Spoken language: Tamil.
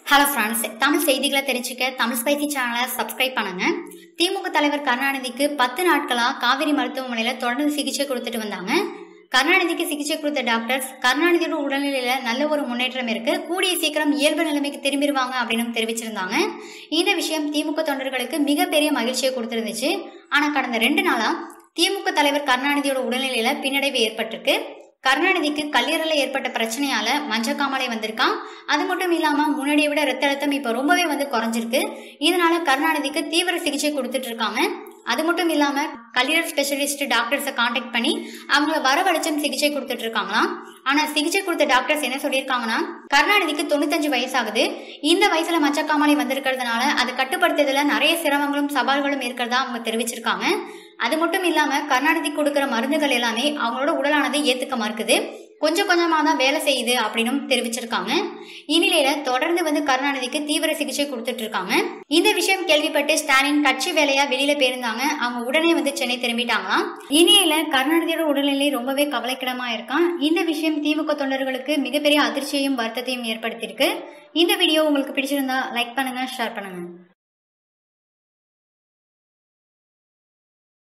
ஹலோ ஃப்ரெண்ட்ஸ் தமிழ் செய்திகளை தெரிஞ்சுக்க தமிழ் ஸ்பைசி சேனலை சப்ஸ்கிரைப் பண்ணுங்க திமுக தலைவர் கருணாநிதிக்கு பத்து நாட்களா காவிரி மருத்துவமனையில தொடர்ந்து சிகிச்சை கொடுத்துட்டு வந்தாங்க கருணாநிதிக்கு சிகிச்சை கொடுத்த டாக்டர்ஸ் கருணாநிதியோட உடல்நிலையில நல்ல ஒரு முன்னேற்றம் இருக்கு கூடிய சீக்கிரம் இயல்பு நிலைமைக்கு திரும்பிடுவாங்க அப்படின்னு தெரிவிச்சிருந்தாங்க இந்த விஷயம் திமுக தொண்டர்களுக்கு மிகப்பெரிய மகிழ்ச்சியை கொடுத்திருந்துச்சு ஆனா கடந்த ரெண்டு நாளா திமுக தலைவர் கருணாநிதியோட உடல்நிலையில பின்னடைவு ஏற்பட்டிருக்கு கருணாநிதிக்கு கல்லீரல்ல ஏற்பட்ட பிரச்சனையால மஞ்சக்காமலை வந்திருக்கான் அது மட்டும் இல்லாம முன்னாடியை விட ரத்த அழுத்தம் இப்ப ரொம்பவே வந்து குறைஞ்சிருக்கு இதனால கருணாநிதிக்கு தீவிர சிகிச்சை கொடுத்துட்டு இருக்காங்க அது மட்டும் இல்லாம கல்லீரல் ஸ்பெஷலிஸ்ட் டாக்டர்ஸை காண்டாக்ட் பண்ணி அவங்கள வரவழைச்சும் சிகிச்சை கொடுத்துட்டு இருக்காங்களாம் ஆனா சிகிச்சை கொடுத்த டாக்டர்ஸ் என்ன சொல்லியிருக்காங்கன்னா கருணாநிதிக்கு தொண்ணூத்தஞ்சு வயசாகுது இந்த வயசுல மச்சக்காமலை வந்திருக்கிறதுனால அதை கட்டுப்படுத்துறதுல நிறைய சிரமங்களும் சவால்களும் இருக்கிறதா அவங்க தெரிவிச்சிருக்காங்க அது மட்டும் இல்லாம கருணாநிதி கொடுக்கிற மருந்துகள் எல்லாமே அவங்களோட உடலானது ஏத்துக்க மறுக்குது கொஞ்சம் கொஞ்சமா தான் வேலை செய்யுது அப்படின்னும் தெரிவிச்சிருக்காங்க இந்நிலையில தொடர்ந்து வந்து கருணாநிதிக்கு தீவிர சிகிச்சை கொடுத்துட்டு இருக்காங்க இந்த விஷயம் கேள்விப்பட்டு ஸ்டாலின் கட்சி வேலையா வெளியில போயிருந்தாங்க அவங்க உடனே வந்து சென்னை திரும்பிட்டாங்களாம் இந்நிலையில கருணாநிதியோட உடல்நிலை ரொம்பவே கவலைக்கிடமா இருக்கான் இந்த விஷயம் திமுக தொண்டர்களுக்கு மிகப்பெரிய அதிர்ச்சியையும் வருத்தத்தையும் ஏற்படுத்தியிருக்கு இந்த வீடியோ உங்களுக்கு பிடிச்சிருந்தா லைக் பண்ணுங்க ஷேர் பண்ணுங்க